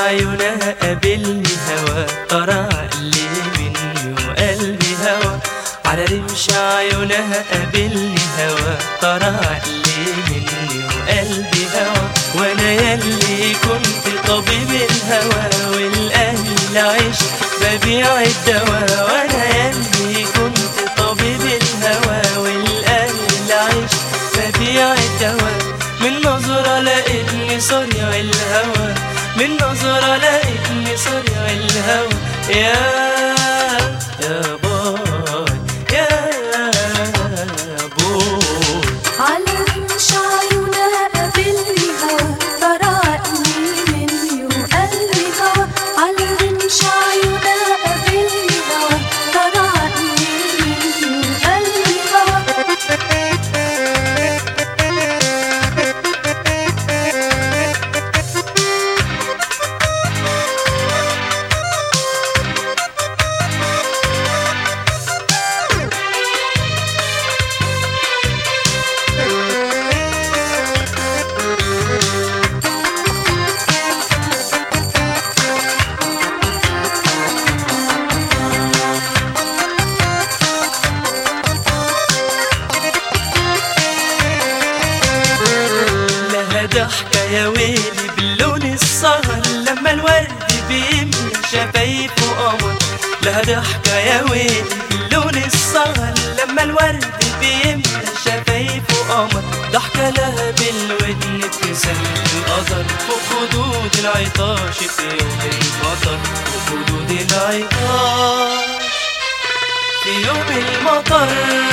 عيونها قابلني هوا طرى عقلي مني وقلبي هوا على رمش عيونها قابلني هوا طرى عقلي مني وقلبي هوا وانا يلي كنت طبيب الهوى والاهل عيش ببيع الدواء وانا يلي كنت طبيب الهوى والاهل عيش ببيع الدواء من نظرة لقيتني صريع الهوى من نظرة لقيتني صريع الهوى يا يا باي يا بوي على رمش عيونها قابلني هوا طرقني مني وقلبي هوا على رمش عيونها قابلني هوا طرقني مني وقلبي هوا لها ضحكة يا ويلي باللون السهر لما الورد بيملى شفايفه قمر لها ضحكة يا ويلي باللون السهر لما الورد بيملى شفايفه قمر ضحكة لها بالودن ابتسامة القدر فوق خدود العطاش في يوم المطر فوق خدود العطاش في يوم المطر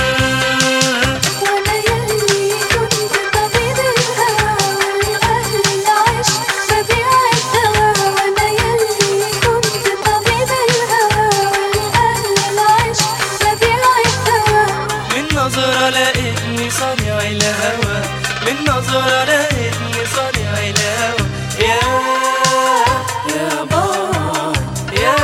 وانا يلي كنت طبيب الهوى والاهل العيش ببيع الدواء وانا يلي كنت طبيب الهوى والاهل العيش ببيع الدواء من نظرة لقيتني صانع الهوى من نظرة لقيتني صانع الهوى يا يا بابا يا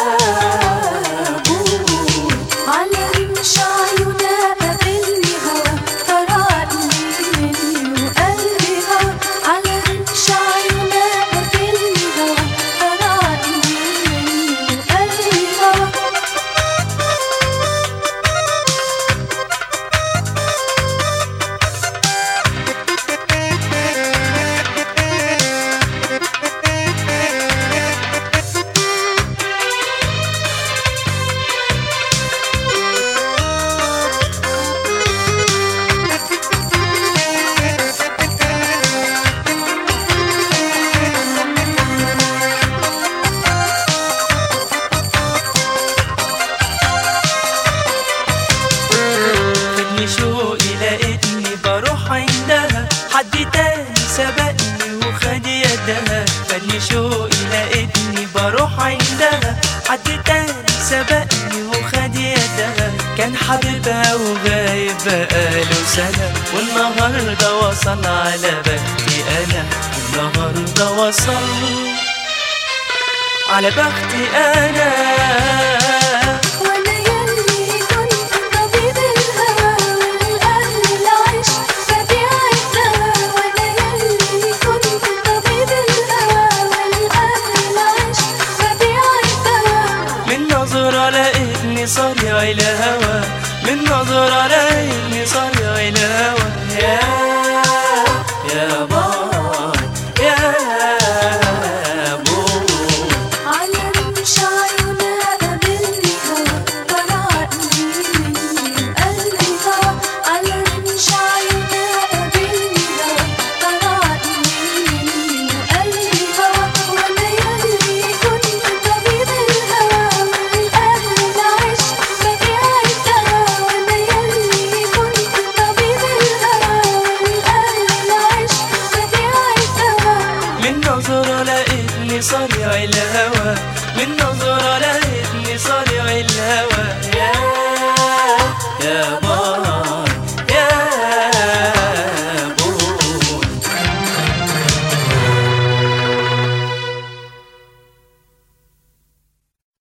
بوي على رمش عيونها قابلني هوا طرقني مني وقلبي هوا على رمش عيونها قابلني هوا طرقني مني وقلبي هوا خدني شوقي لقيتني بروح عندها حد تاني سبقني وخد يدها خدني شوقي لقيتني بروح عندها حد تاني سبقني وخد يدها كان حبيبها وغايب بقاله سنة والنهاردة وصل على بختي أنا النهاردة وصل على بختي أنا وانا يلي كنت طبيب الهوى والاهل العيش ببيع الدواء وانا يلي كنت طبيب الهوى والاهل العيش ببيع الدواء من نظرة لقيتني صريع الهوى من نظرة لقيتني صريع الهوى يا يا باي يا بوي على رمش عيونها قابلني هوا طرقني مني وقلبي هوا على رمش عيونها قابلني هوا طرقني مني وقلبي هوا وانا يلي كنت طبيب الهوى والاهل العيش ببيع الدواء وانا يلي كنت طبيب الهوى والاهل العيش ببيع الدواء من نظرة لقيتني صريع الهوى من نظرة لقيتني صريع الهوى